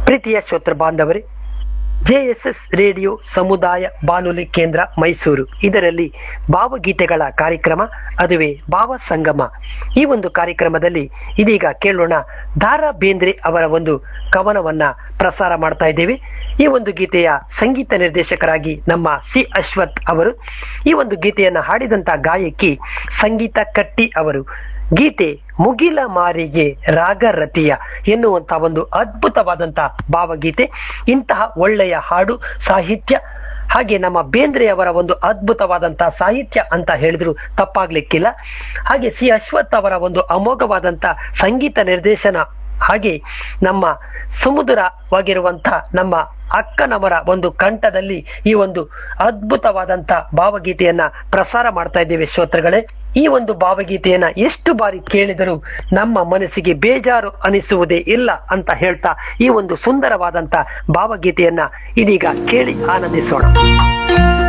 ಪ್ರೀತಿಯ ಶ್ರೋತೃ ಬಾಂಧವರೇ ಜೆಎಸ್ಎಸ್ ರೇಡಿಯೋ ಸಮುದಾಯ ಬಾನುಲಿ ಕೇಂದ್ರ ಮೈಸೂರು ಇದರಲ್ಲಿ ಭಾವಗೀತೆಗಳ ಕಾರ್ಯಕ್ರಮ ಅದುವೇ ಭಾವ ಸಂಗಮ ಈ ಒಂದು ಕಾರ್ಯಕ್ರಮದಲ್ಲಿ ಇದೀಗ ಕೇಳೋಣ ದಾರಾ ಬೇಂದ್ರೆ ಅವರ ಒಂದು ಕವನವನ್ನ ಪ್ರಸಾರ ಮಾಡ್ತಾ ಇದ್ದೇವೆ ಈ ಒಂದು ಗೀತೆಯ ಸಂಗೀತ ನಿರ್ದೇಶಕರಾಗಿ ನಮ್ಮ ಸಿ ಅಶ್ವಥ್ ಅವರು ಈ ಒಂದು ಗೀತೆಯನ್ನ ಹಾಡಿದಂತ ಗಾಯಕಿ ಸಂಗೀತ ಕಟ್ಟಿ ಅವರು ಗೀತೆ ಮುಗಿಲ ಮಾರಿಗೆ ರಾಗರತಿಯ ಎನ್ನುವಂತ ಒಂದು ಅದ್ಭುತವಾದಂತ ಭಾವಗೀತೆ ಇಂತಹ ಒಳ್ಳೆಯ ಹಾಡು ಸಾಹಿತ್ಯ ಹಾಗೆ ನಮ್ಮ ಬೇಂದ್ರೆಯವರ ಒಂದು ಅದ್ಭುತವಾದಂತಹ ಸಾಹಿತ್ಯ ಅಂತ ಹೇಳಿದ್ರು ತಪ್ಪಾಗ್ಲಿಕ್ಕಿಲ್ಲ ಹಾಗೆ ಸಿ ಅಶ್ವಥ್ ಅವರ ಒಂದು ಅಮೋಘವಾದಂತ ಸಂಗೀತ ನಿರ್ದೇಶನ ಹಾಗೆ ನಮ್ಮ ಸಮುದ್ರವಾಗಿರುವಂತ ನಮ್ಮ ಅಕ್ಕನವರ ಒಂದು ಕಂಠದಲ್ಲಿ ಈ ಒಂದು ಅದ್ಭುತವಾದಂತ ಭಾವಗೀತೆಯನ್ನ ಪ್ರಸಾರ ಮಾಡ್ತಾ ಇದ್ದೇವೆ ಶ್ರೋತೃಗಳೇ ಈ ಒಂದು ಭಾವಗೀತೆಯನ್ನ ಎಷ್ಟು ಬಾರಿ ಕೇಳಿದರೂ ನಮ್ಮ ಮನಸ್ಸಿಗೆ ಬೇಜಾರು ಅನಿಸುವುದೇ ಇಲ್ಲ ಅಂತ ಹೇಳ್ತಾ ಈ ಒಂದು ಸುಂದರವಾದಂತ ಭಾವಗೀತೆಯನ್ನ ಇದೀಗ ಕೇಳಿ ಆನಂದಿಸೋಣ